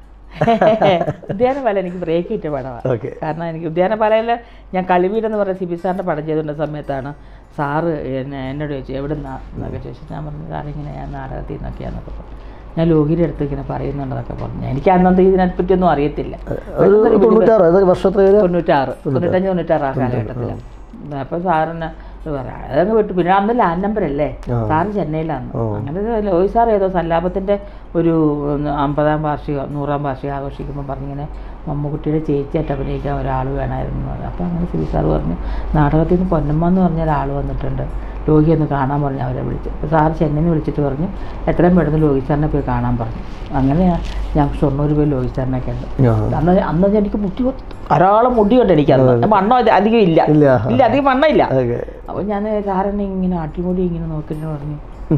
ഉദ്യാനപാല എനിക്ക് ബ്രേക്ക് കിട്ടിയ പടമാണ് ഓക്കെ കാരണം എനിക്ക് ഉദ്യാനപാലയിൽ ഞാൻ കളിവീട് എന്ന് പറയുന്ന സിബി സാറിൻ്റെ പടം ചെയ്തുകൊണ്ട സമയത്താണ് സാറ് എന്നെ എന്നോട് ചോദിച്ചു എവിടെ നിന്നൊക്കെ ചോദിച്ചു ഞാൻ പറഞ്ഞു സാറ് ഇങ്ങനെ ഞാൻ നാടകത്തിൽ നിന്നൊക്കെയാന്നൊക്കെ പറഞ്ഞു ഞാൻ ലോഹിയുടെ അടുത്ത് ഇങ്ങനെ പറയുന്നുണ്ടെന്നൊക്കെ പറഞ്ഞു എനിക്ക് അന്നത്തെ ഇതിനെപ്പറ്റിയൊന്നും അറിയത്തില്ല ഒരു തൊണ്ണൂറ്റാറ് അത് വർഷത്തെ ഒരു തൊണ്ണൂറ്റാറ് തൊണ്ണൂറ്റഞ്ച് തൊണ്ണൂറ്റാറ് ആ കാലഘട്ടത്തിലാണ് അപ്പോൾ സാറിന് പറയാം അതങ്ങ് വിട്ടു പിന്നെ അന്ന് ലാൻഡ് നമ്പർ അല്ലേ സാറ് ചെന്നൈയിലാണ് അങ്ങനെ ഒരു ലോയി സാർ ഏതോ സല്ലാപത്തിൻ്റെ ഒരു ഒന്ന് അമ്പതാം വാർഷികം നൂറാം വാർഷികം ആഘോഷിക്കുമ്പോൾ പറഞ്ഞിങ്ങനെ മമ്മൂക്കുട്ടിയുടെ ചേച്ചിയായിട്ട് അഭിനയിക്കാൻ ഒരാൾ വേണമായിരുന്നു എന്ന് പറഞ്ഞു അപ്പോൾ അങ്ങനെ സിബി സാർ പറഞ്ഞു നാടകത്തിൽ നിന്ന് പൊന്നമ്മ എന്ന് പറഞ്ഞ ഒരാൾ വന്നിട്ടുണ്ട് ലോഹി ഒന്ന് കാണാൻ പറഞ്ഞു അവരെ വിളിച്ചു അപ്പോൾ സാർ ചെന്നൈയിൽ നിന്ന് വിളിച്ചിട്ട് പറഞ്ഞു എത്രയും പെട്ടെന്ന് ലോഹി സാറിനെ പോയി കാണാൻ പറഞ്ഞു അങ്ങനെ ഞാൻ ഷൊർണൂർ പോയി ലോഹി സാറിനെ കണ്ടു ആ. അന്ന് അന്ന് എനിക്ക് മുടി കൊ- ധാരാളം മുടിയുണ്ട് എനിക്ക് അന്ന് മണ്ണോ അത് അധികം ഇല്ല ഇല്ല ഇല്ല അധികം മണ്ണയില്ല ഓക്കെ അപ്പോൾ ഞാൻ സാറിനെ ഇങ്ങനെ അടിമുടി ഇങ്ങനെ നോക്കിയിട്ട് പറഞ്ഞു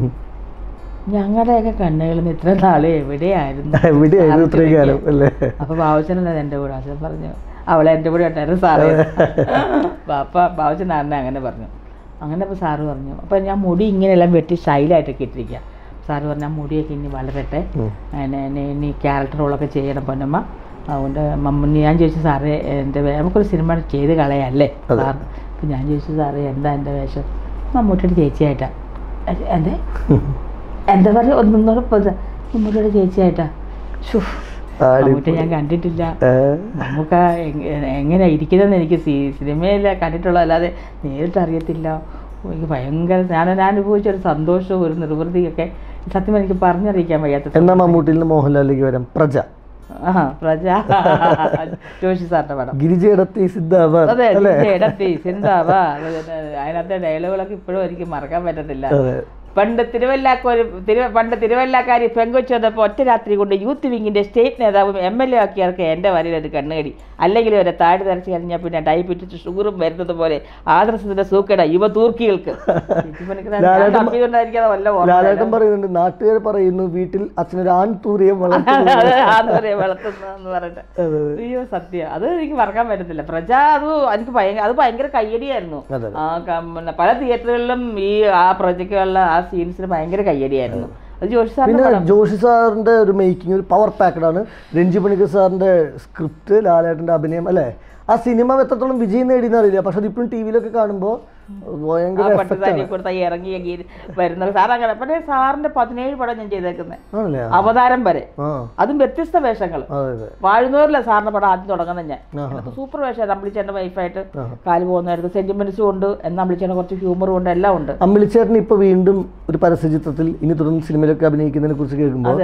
ഞങ്ങളുടെയൊക്കെ കണ്ണുകളിൽ നിന്ന് ഇത്ര നാളെ എവിടെയായിരുന്നു എവിടെയായിരുന്നു ഇത്രയും കാലം അല്ലേ അപ്പോൾ ബാബുച്ചനല്ലേ എൻ്റെ കൂടെ അച്ഛൻ പറഞ്ഞു അവളെ എൻ്റെ കൂടെ ഉണ്ടായിരുന്നു സാറേ പാപ്പ ബാബുച്ചനാറിനെ അങ്ങനെ പറഞ്ഞു അങ്ങനെ അപ്പോൾ സാറ് പറഞ്ഞു അപ്പോൾ ഞാൻ മുടി ഇങ്ങനെയെല്ലാം വെട്ടി സ്റ്റൈലായിട്ടൊക്കെ ഇട്ടിരിക്കുക സാറ് പറഞ്ഞു ആ മുടിയൊക്കെ ഇനി വളരട്ടെ ഉം. എന്നെ എന്നെ ഇനി ക്യാരക്ടർ റോളൊക്കെ ചെയ്യണം പൊന്നമ്മ അതുകൊണ്ട് മമ്മൂനി ഞാൻ ചോദിച്ചു സാറേ എൻ്റെ വേ- നമുക്കൊരു സിനിമ ചെയ്ത് കളയല്ലേ സാർ അപ്പം ഞാൻ ചോദിച്ചു സാറേ എന്താ എൻ്റെ വേഷം മമ്മൂട്ടിയുടെ ചേച്ചിയായിട്ടാ അത് എന്തേ എന്താ പറയുക ഒന്നൊന്നൂടെ പോ- മമ്മൂട്ടിയുടെ ചേച്ചിയായിട്ടാ ഷൂ മമ്മൂട്ടി ഞാൻ കണ്ടിട്ടില്ല ഏ, നമുക്ക് എങ്ങനെ ഇരിക്കുന്നതെന്ന് എനിക്ക് സി- സിനിമയിൽ കണ്ടിട്ടുള്ള അല്ലാതെ നേരിട്ട് അറിയത്തില്ല എനിക്ക് ഭയങ്കര ഞാൻ ഞാൻ അനുഭവിച്ച ഒരു സന്തോഷവും ഒരു നിർവൃതിയൊക്കെ സത്യം എനിക്ക് പറഞ്ഞറിയിക്കാൻ വയ്യാത്ത എന്നാ മമ്മൂട്ടിയിൽ നിന്ന് മോഹൻലാലിലേക്ക് വരാം പ്രജ ആ പ്രജ ജോഷി സാറിന്റെ പടം ഗിരിജയിടത്തി സിദ്ധാബാദ് അതെ അല്ലേ ഇടത്തി സിന്താവാ അതിനകത്തെ ഡയലോഗുകളൊക്കെ ഇപ്പോഴും എനിക്ക് മറക്കാൻ പറ്റത്തില്ല അതെ പണ്ട് തിരുവല്ലാക്കൊരു തിരു പണ്ട് തിരുവല്ലാക്കാരി പെങ്കൊച്ചു വന്നപ്പോൾ ഒറ്റ രാത്രി കൊണ്ട് യൂത്ത് വിങ്ങിന്റെ സ്റ്റേറ്റ് നേതാവും എം എൽ എ ആക്കിയവർക്ക് എൻ്റെ വരയിൽ ഒരു കണ്ണുകടി അല്ലെങ്കിൽ ഒരു താഴ് തരച്ച് കഴിഞ്ഞാൽ പിന്നെ ഡയബറ്റിസ് ഷുഗറും വരുന്നത് പോലെ ആദർശത്തിന്റെ സൂക്കട യുവ തൂർക്കികൾക്ക് ലാലേട്ടൻ- തപ്പിക്കൊണ്ടായിരിക്കാതെ വല്ല ഓർമ്മ ലാലേട്ടൻ പറയുന്നുണ്ട് നാട്ടുകാർ പറയുന്നു വീട്ടിൽ അച്ഛനൊരു ആൺ തൂറിയം വളർത്തുന്നു വളർത്തുന്നതെന്ന് പറഞ്ഞിട്ട് അതെ, അയ്യോ സത്യം അത് എനിക്ക് മറക്കാൻ പറ്റത്തില്ല പ്രജ അത് എനിക്ക് ഭയങ്കര അത് ഭയങ്കര കയ്യടിയായിരുന്നു അതെ, അതെ. ആ ക- പിന്നെ പല തിയേറ്ററുകളിലും ഈ ആ പ്രൊജക്റ്റുകളിലെ ആ സീൻസിന് ഭയങ്കര കയ്യടിയായിരുന്നു അത് ജോഷി സാറിന്റെ പിന്നെ ജോഷി സാറിന്റെ ഒരു മേക്കിംഗ് ഒരു പവർ പാക്കഡ് ആണ് രഞ്ജി പണിക്കർ സാറിന്റെ സ്ക്രിപ്റ്റ് ലാലേട്ടന്റെ അഭിനയം അല്ലേ ആ സിനിമ എത്രത്തോളം വിജയം നേടിയെന്ന് അറിയില്ല പക്ഷെ അതിപ്പോഴും ടി വിയിലൊക്കെ കാണുമ്പോൾ ആ ഭയങ്കര എഫക്റ്റ് പട്ടുതാരി കൊടുത്ത ഇറങ്ങിയ ഗീ- വരുന്നത് സാർ അങ്ങനെ പക്ഷേ സാറിന്റെ പതിനേഴ് പടം ഞാൻ ചെയ്തേക്കുന്നത് ആണല്ലേ അവതാരം വരെ ആ അതും വ്യത്യസ്ത വേഷങ്ങൾ അതെ അതെ വാഴുന്നവരില്ല സാറിന്റെ പടം ആദ്യം തുടങ്ങുന്നത് ഞാൻ ആഹാ. അതിനകത്ത് സൂപ്പർ വേഷം അമ്പിളിച്ചേട്ടൻ്റെ വൈഫായിട്ട് ആഹാ. കാല് പോകുന്നതായിരുന്നു സെന്റിമെന്റ്സും ഉണ്ട് എന്നാൽ അമ്പിളിച്ചേട്ടൻ കുറച്ച് ഹ്യൂമറും ഉണ്ട് എല്ലാം ഉണ്ട് അമ്മിളിച്ചേട്ടൻ ഇപ്പൊ വീണ്ടും ഒരു പരസ്യ ചിത്രത്തിൽ ഇനി തുടർന്ന് സിനിമയിലൊക്കെ അഭിനയിക്കുന്നതിനെ കുറിച്ച് കേൾക്കുമ്പോൾ അതെ അതെ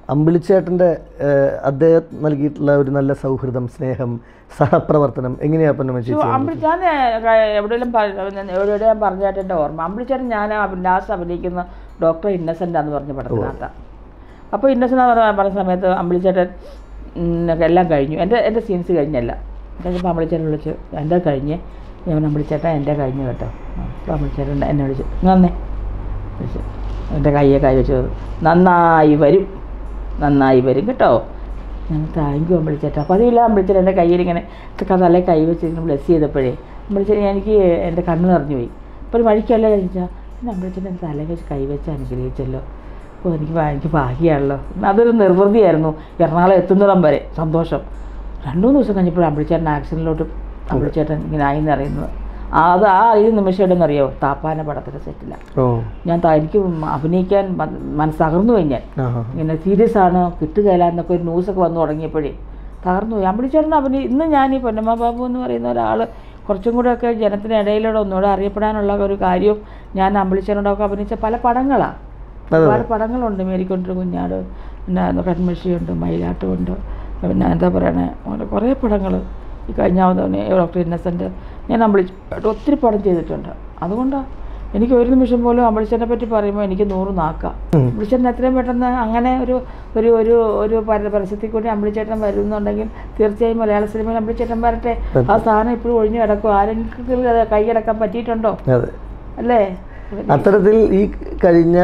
അമ്പിളിച്ചേട്ടൻ്റെ ഏഹ്, അദ്ദേഹം നൽകിയിട്ടുള്ള ഒരു നല്ല സൗഹൃദം സ്നേഹം സഹപ്രവർത്തനം എങ്ങനെയാ പൊന്നമ്മ ചേച്ചി അമ്പിളി ഞാൻ എവിടെയെങ്കിലും എവിടെ ഞാൻ പറഞ്ഞായിട്ട് ഓർമ്മ അമ്പിളിച്ചേട്ടൻ ഞാൻ ലാസ്റ്റ് അഭിനയിക്കുന്ന ഡോക്ടർ ഇന്നസെൻ്റ് എന്ന് പറഞ്ഞ പടത്തിനകത്ത അപ്പോൾ ഇന്നസെൻ്റ് എന്ന് പറഞ്ഞ പറഞ്ഞ സമയത്ത് അമ്പിളിച്ചേട്ടൻ ഉം, എല്ലാം കഴിഞ്ഞു എൻ്റെ എൻ്റെ സീൻസ് കഴിഞ്ഞല്ല കഴിഞ്ഞപ്പോൾ അമ്പിളിച്ചേട്ടൻ വിളിച്ചു എൻ്റെ കഴിഞ്ഞ് ഞാൻ അമ്പിളിച്ചേട്ടൻ എൻ്റെ കഴിഞ്ഞു കേട്ടോ അപ്പോൾ അമ്പിളിച്ചേട്ടൻ എന്നെ വിളിച്ചു നന്നേ വിളിച്ചു എൻ്റെ കയ്യെ കൈ വെച്ചു നന്നായി വരും നന്നായി വരും കേട്ടോ ഞാൻ താങ്ക് യു അമ്പിളിച്ചേട്ടാ അപ്പോൾ അതില്ല അമ്പിളിച്ചേട്ടൻ എൻ്റെ കയ്യിൽ ഇങ്ങനെ തലേ കൈ വെച്ച് ഇങ്ങനെ ബ്ലെസ് ചെയ്തപ്പോഴേ അമ്പിളിച്ചേട്ടൻ എനിക്ക് എൻ്റെ കണ്ണ് നിറഞ്ഞു പോയി അപ്പോൾ ഒരു വഴിക്കല്ല കഴിച്ചാൽ പിന്നെ അമ്പിളിച്ചേട്ടൻ എൻ്റെ തലേ വെച്ച് കൈ വെച്ച് അനുഗ്രഹിച്ചല്ലോ അപ്പോൾ എനിക്ക് ഭ- എനിക്ക് ഭാഗ്യമാണല്ലോ അതൊരു നിർവൃതിയായിരുന്നു എറണാകുളം എത്തുന്നിടം വരെ സന്തോഷം രണ്ടു മൂന്ന് ദിവസം കഴിഞ്ഞപ്പോൾ അമ്പിളിച്ചേട്ടൻ ആക്സിഡൻറ്റിലോട്ട് അമ്പിളിച്ചേട്ടൻ ഇങ്ങനെ ആയി എന്നറിയുന്നത് അത് ആ ഈ നിമിഷം എവിടെയെന്നറിയോ താപ്പാന പടത്തിൻ്റെ സെറ്റിലാണ് ഓ ഞാൻ ത- എനിക്ക് അഭിനയിക്കാൻ മ- മനസ്സ് തകർന്നു പോയി ഞാൻ ആഹാ ഇങ്ങനെ സീരിയസ് ആണ് കിട്ടുകയില്ല എന്നൊക്കെ ഒരു ന്യൂസൊക്കെ വന്നു തുടങ്ങിയപ്പോഴേ തകർന്നു പോയി അമ്പിളിച്ചേട്ടൻ അഭിനയി ഇന്ന് ഞാൻ ഈ പൊന്നമ്മ ബാബു എന്ന് പറയുന്ന ഒരാൾ കുറച്ചും കൂടെ ഒക്കെ ജനത്തിന് ഇടയിലൂടെ ഒന്നുകൂടെ അറിയപ്പെടാനുള്ള ഒരു കാര്യവും ഞാൻ അമ്പിളിച്ചേട്ടനോടൊക്കെ അഭിനയിച്ച പല പടങ്ങളാണ് അതെ. ഒരുപാട് പടങ്ങളുണ്ട് മേരിക്കൊണ്ടൊരു കുഞ്ഞാട് പിന്നെ കൺമഷിയുണ്ട് മയിലാട്ടമുണ്ട് പിന്നെ എന്താ പറയണേ അങ്ങനെ കുറേ പടങ്ങൾ ഈ കഴിഞ്ഞ തന്നെ ഡോക്ടർ ഇന്നസെൻ്റ് ഞാൻ അമ്പിളിച്ചേട്ടൻ ഒത്തിരി പടം ചെയ്തിട്ടുണ്ട് അതുകൊണ്ടാണ് എനിക്ക് ഒരു നിമിഷം പോലും അമ്പിളിച്ചേട്ടനെ പറ്റി പറയുമ്പോൾ എനിക്ക് നൂറ് നാക്കാം ഉം. അമ്പിളിച്ചേട്ടൻ എത്രയും പെട്ടെന്ന് അങ്ങനെ ഒരു ഒരു ഒരു ഒരു പര- പരസ്യത്തിൽ കൂടി അമ്പിളിച്ചേട്ടൻ വരുന്നുണ്ടെങ്കിൽ തീർച്ചയായും മലയാള സിനിമയിൽ അമ്പിളിച്ചേട്ടൻ വരട്ടെ ആ സ്ഥാനം ഇപ്പോഴും ഒഴിഞ്ഞു കിടക്കും ആരെങ്കിലും അത് കൈയടക്കാൻ പറ്റിയിട്ടുണ്ടോ അതെ അല്ലേ അത്തരത്തിൽ ഈ കഴിഞ്ഞ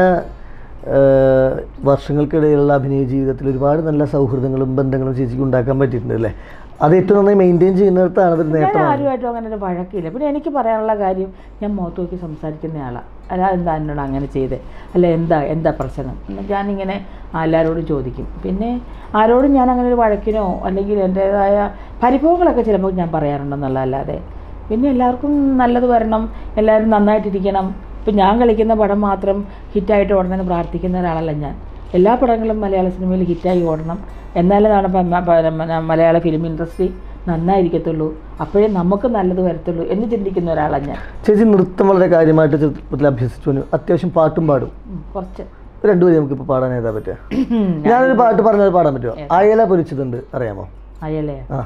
ഏഹ്, വർഷങ്ങൾക്കിടയിലുള്ള അഭിനയ ജീവിതത്തിൽ ഒരുപാട് നല്ല സൗഹൃദങ്ങളും ബന്ധങ്ങളും ചേച്ചിക്ക് ഉണ്ടാക്കാൻ പറ്റിയിട്ടുണ്ട് അല്ലേ അത് ഏറ്റവും നന്നായി മെയിൻറ്റെയിൻ ചെയ്യുന്നിടത്താണ് അതൊരു ഞാൻ നേട്ടമാണ് ആരുമായിട്ടും അങ്ങനെ ഒരു വഴക്കില്ല പിന്നെ എനിക്ക് പറയാനുള്ള കാര്യം ഞാൻ മുഖത്ത് നോക്കി സംസാരിക്കുന്ന ആളാണ് അല്ല എന്താ എന്നോട് അങ്ങനെ ചെയ്തേ അല്ല എന്താ എന്താ പ്രശ്നം എന്ന് ഞാനിങ്ങനെ എല്ലാവരോടും ചോദിക്കും പിന്നെ ആരോടും ഞാൻ അങ്ങനെ ഒരു വഴക്കിനോ അല്ലെങ്കിൽ എൻ്റേതായ പരിഭവങ്ങളൊക്കെ ചിലപ്പോൾ ഞാൻ പറയാറുണ്ടെന്നുള്ളതല്ലാതെ പിന്നെ എല്ലാവർക്കും നല്ലത് വരണം എല്ലാവരും നന്നായിട്ടിരിക്കണം ഇപ്പം ഞാൻ കളിക്കുന്ന പടം മാത്രം ഹിറ്റായിട്ട് ഓടണമെന്ന് പ്രാർത്ഥിക്കുന്ന ഒരാളല്ല ഞാൻ എല്ലാ പടങ്ങളും മലയാള സിനിമയിൽ ഹിറ്റായി ഓടണം എന്നാലേ നാളെ പ- മ- പ- മ- മലയാള ഫിലിം ഇൻഡസ്ട്രി നന്നായിരിക്കത്തുള്ളൂ അപ്പോഴേ നമുക്ക് നല്ലത് വരത്തുള്ളൂ എന്ന് ചിന്തിക്കുന്ന ഒരാളാണ് ഞാൻ ചേച്ചി നൃത്തം വളരെ കാര്യമായിട്ട് ചെറുപ്പത്തിൽ അഭ്യസിച്ചു വന്നു. അത്യാവശ്യം പാട്ടും പാടും ഉം, കുറച്ച് രണ്ടുപേരും നമുക്കിപ്പോൾ പാടാൻ ഏതാ പറ്റുക ഞാനൊരു പാട്ട് പറഞ്ഞാൽ പാടാൻ പറ്റുമോ അയല പൊരിച്ചതുണ്ട് അറിയാമോ അയലേ ആ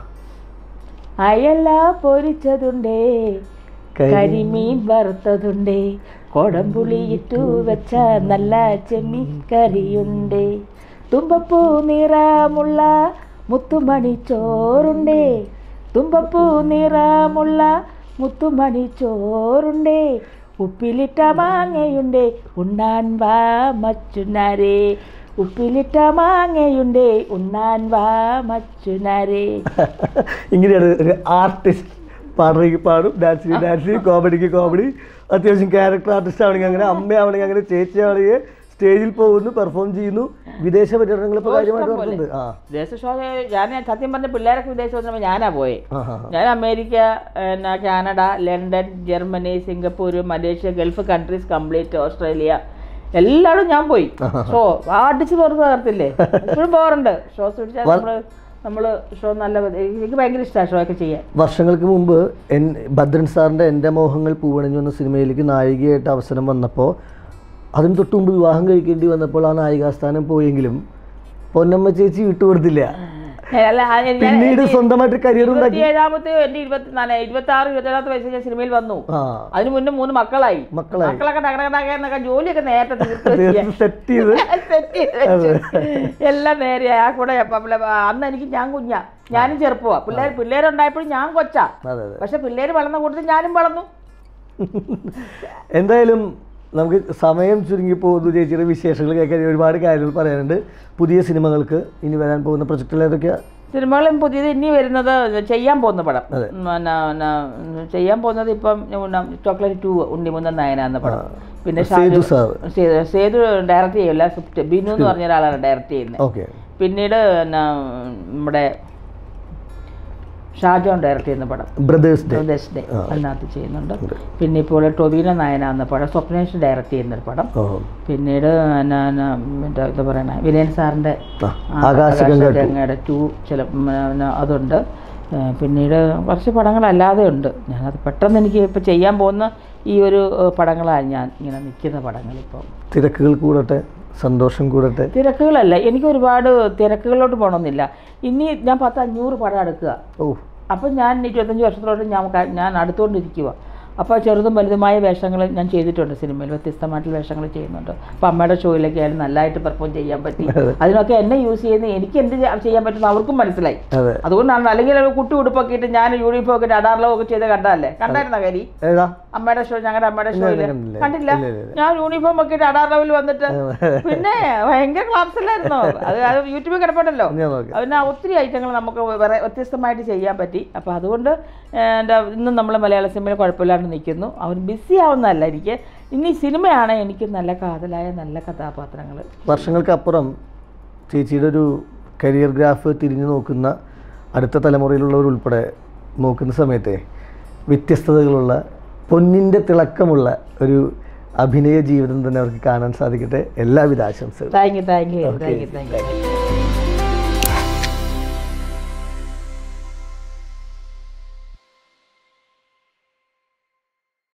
അയല പൊരിച്ചതുണ്ടേ കരി- കരിമീൻ വറുത്തതുണ്ടേ കൊടംപുളി ഇട്ടു വെച്ച നല്ല ചെമ്മീൻ കറിയുണ്ടേ തുമ്പപ്പൂ നിറമുള്ള മുത്തുമണി ചോറുണ്ടേ തുമ്പപ്പൂ നിറമുള്ള മുത്തുമണി ചോറുണ്ടേ ഉപ്പിലിട്ട മാങ്ങയുണ്ടേ ഉണ്ണാൻ വാ മച്ചുനാരേ ഉപ്പിലിട്ട മാങ്ങയുണ്ടേ ഉണ്ണാൻ വാ മച്ചുനാരേ ഇങ്ങനെയാണ് ഒരു ആർട്ടിസ്റ്റ് പാടുന്നെങ്കിൽ പാടും ഡാൻസിന് ഡാൻസ് കോമഡിക്ക് കോമഡി അത്യാവശ്യം ക്യാരക്ടർ ആർട്ടിസ്റ്റ് ആവണമെങ്കിൽ അങ്ങനെ അമ്മയാവണമെങ്കിൽ അങ്ങനെ ചേച്ചി ആവണമെങ്കിൽ സ്റ്റേജിൽ പോകുന്നു പെർഫോം ചെയ്യുന്നു വിദേശ പര്യടനങ്ങൾ ഇപ്പോൾ കാര്യമായിട്ട് നടത്തുന്നുണ്ട് ആ വിദേശ ഷോ ഞാൻ സത്യം പറഞ്ഞ പിള്ളേരൊക്കെ വിദേശത്ത് വന്നപ്പോൾ ഞാനാ പോയേ ആ ആ ഞാൻ അമേരിക്ക പിന്നെ Canada London Germany Singapore Malaysia Gulf countries complete Australia എല്ലായിടും ഞാൻ പോയി ഷോ അടിച്ച് പുറത്ത് തകർത്തില്ലേ ഇപ്പോഴും പോകാറുണ്ട് ഷോസ് പിടിച്ചാൽ നമ്മള് നമ്മള് ഷോ നല്ല എനിക്ക് ഭയങ്കര ഇഷ്ടമാണ് ഷോ ഒക്കെ ചെയ്യാൻ വർഷങ്ങൾക്ക് മുമ്പ് എൻ ഭദ്രൻ സാറിൻ്റെ എൻ്റെ മോഹങ്ങൾ പൂവണിഞ്ഞു എന്ന സിനിമയിലേക്ക് നായികയായിട്ട് അവസരം വന്നപ്പോൾ അതിന് തൊട്ട് മുമ്പ് വിവാഹം കഴിക്കേണ്ടി വന്നപ്പോൾ ആ നായികാസ്ഥാനം പോയെങ്കിലും പൊന്നമ്മ ചേച്ചി വിട്ടുകൊടുത്തില്ല അല്ല, ആ, ഞാൻ- പിന്നീട് സ്വന്തമായിട്ട് കരിയർ ഉണ്ടാക്കി ഇരുപത്തിയേഴാമത്തെ എന്റെ ഇരുപത്തിനാല് ഇരുപത്തി ആറ് ഇരുപത്തേഴാമത്തെ വയസ്സിൽ ഞാൻ സിനിമയിൽ വന്നു ആ അതിന് മുന്നേ മൂന്ന് മക്കളായി മക്കളായി മക്കളൊക്കെ ടകടകടക എന്നൊക്കെ ജോലിയൊക്കെ നേരത്തെ തീർത്ത് വെച്ച് സെറ്റ് ചെയ്ത് സെറ്റ് ചെയ്ത് വെച്ചു. എല്ലാം നേരെ ആ കൂടെ അപ്പം അന്ന് എനിക്ക് ഞാൻ കുഞ്ഞാ ഞാനും ചെറുപ്പമാ പിള്ളേർ പിള്ളേരുണ്ടായപ്പോഴും ഞാൻ കൊച്ചാ അതെ അതെ പക്ഷെ പിള്ളേർ വളർന്ന കൂട്ടത്തിൽ ഞാനും വളർന്നു എന്തായാലും നമുക്ക് സമയം ചുരുങ്ങി പോകുന്നു ചേച്ചിയുടെ വിശേഷങ്ങൾ കേൾക്കാൻ ഒരുപാട് കാര്യങ്ങൾ പറയാനുണ്ട് പുതിയ സിനിമകൾക്ക് ഇനി വരാൻ പോകുന്ന പ്രൊജക്റ്റുകൾ ഏതൊക്കെയാണ് സിനിമകളും പുതിയത് ഇനി വരുന്നത് ചെയ്യാൻ പോകുന്ന പടം അതെ. ഉം, പിന്നെ, പിന്നെ, ചെയ്യാൻ പോകുന്നത് ഇപ്പം ചോക്ലേറ്റ് ടു ഉണ്ണിമുന്തൻ നയന എന്ന പടം പിന്നെ സേതു ഷാജു സാർ സേ- സേതു ഡയറക്റ്റ് ചെയ്യില്ല സ്ക്രിപ്റ്റ് ബിനു എന്ന് പറഞ്ഞ ഒരാളാണ് ഡയറക്റ്റ് ചെയ്യുന്നത് ഓക്കെ പിന്നീട് പിന്നെ നമ്മുടെ ഷാജോൺ ഡയറക്റ്റ് ചെയ്യുന്ന പടം ബ്രദേഴ്സ് ഡേ പ്രദേശ് ഡേ അതിനകത്ത് ചെയ്യുന്നുണ്ട് പിന്നെ ഇപ്പോൾ ടൊബീന നായന എന്ന പടം സ്വപ്നേഷ് ഡയറക്റ്റ് ചെയ്യുന്നൊരു പടം ഓ പിന്നീട് എന്നാ എന്നാ മറ്റേ എന്താ പറയണ വിനയൻ സാറിൻ്റെ ആ, ആകാശഗംഗ two. ഗംഗയുടെ ടു ചില ഉം, പിന്നെ അതുണ്ട് ഏ, പിന്നീട് കുറച്ച് പടങ്ങളല്ലാതെ ഉണ്ട് ഞാനത് പെട്ടെന്ന് എനിക്ക് ഇപ്പോൾ ചെയ്യാൻ പോകുന്ന ഈ ഒരു ഏ, പടങ്ങളാണ് ഞാൻ ഇങ്ങനെ നിൽക്കുന്ന പടങ്ങളിപ്പോൾ തിരക്കുകൾ കൂടട്ടെ സന്തോഷം കൂടട്ടെ തിരക്കുകളല്ല എനിക്ക് ഒരുപാട് തിരക്കുകളിലോട്ട് പോകണമെന്നില്ല ഇനി ഞാൻ പത്ത് അഞ്ഞൂറ് പടം എടുക്കുക ഓ അപ്പം ഞാൻ ഇരുപത്തഞ്ച് വർഷത്തോളം ഞാൻ ക- ഞാൻ അടുത്തുകൊണ്ടിരിക്കുക അപ്പോൾ ചെറുതും വലുതുമായ വേഷങ്ങൾ ഞാൻ ചെയ്തിട്ടുണ്ട് സിനിമയിൽ വ്യത്യസ്തമായിട്ടുള്ള വേഷങ്ങൾ ചെയ്യുന്നുണ്ട് അപ്പോൾ അമ്മയുടെ ഷോയിലൊക്കെ ആയാലും നല്ലതായിട്ട് പെർഫോം ചെയ്യാൻ പറ്റി അതിനൊക്കെ എന്നെ യൂസ് ചെയ്യുന്ന എനിക്ക് എന്ത് ചെയ്യാൻ- ചെയ്യാൻ പറ്റുന്ന അവർക്കും മനസ്സിലായി അതെ അതുകൊണ്ടാണ് അല്ലെങ്കിൽ ഒരു കുട്ടി ഉടുപ്പൊക്കെ ഇട്ട് ഞാൻ യൂണിഫോം ഒക്കെ അടാറിലോ ഒക്കെ ചെയ്ത് കണ്ടതല്ലേ കണ്ടായിരുന്ന കരി ഏതാ അമ്മയുടെ ഷോ ഞങ്ങളുടെ അമ്മയുടെ ഷോയില് കണ്ടില്ല. കണ്ടില്ല ഇല്ല, ഇല്ല, ഇല്ല. ഞാൻ യൂണിഫോം ഒക്കെ ഇട്ട് അടാർ ലെവലിൽ വന്നിട്ട് പിന്നെ ഭയങ്കര ക്ലാസ്സിലായിരുന്നു അത് അത് യൂട്യൂബിൽ കിടപ്പുണ്ടല്ലോ ഞാൻ നോക്കാം അതിന് ഒത്തിരി ഐറ്റങ്ങൾ നമുക്ക് വേറെ വ്യത്യസ്തമായിട്ട് ചെയ്യാൻ പറ്റി അപ്പോൾ അതുകൊണ്ട് എന്താ ഇന്നും നമ്മൾ മലയാള സിനിമയിൽ കുഴപ്പമില്ലാണ്ട് നിൽക്കുന്നു അവർ ബിസി ആവുന്നതല്ല എനിക്ക് ഇനി സിനിമയാണ് എനിക്ക് നല്ല കാതലായ നല്ല കഥാപാത്രങ്ങൾ വർഷങ്ങൾക്കപ്പുറം ചേച്ചിയുടെ ഒരു കരിയർ ഗ്രാഫ് തിരിഞ്ഞു നോക്കുന്ന അടുത്ത തലമുറയിലുള്ളവർ ഉൾപ്പെടെ നോക്കുന്ന സമയത്തെ വ്യത്യസ്തതകളുള്ള പൊന്നിൻ്റെ തിളക്കമുള്ള ഒരു അഭിനയ ജീവിതം തന്നെ അവർക്ക് കാണാൻ സാധിക്കട്ടെ എല്ലാവിധ ആശംസകളും thank you thank you thank you thank U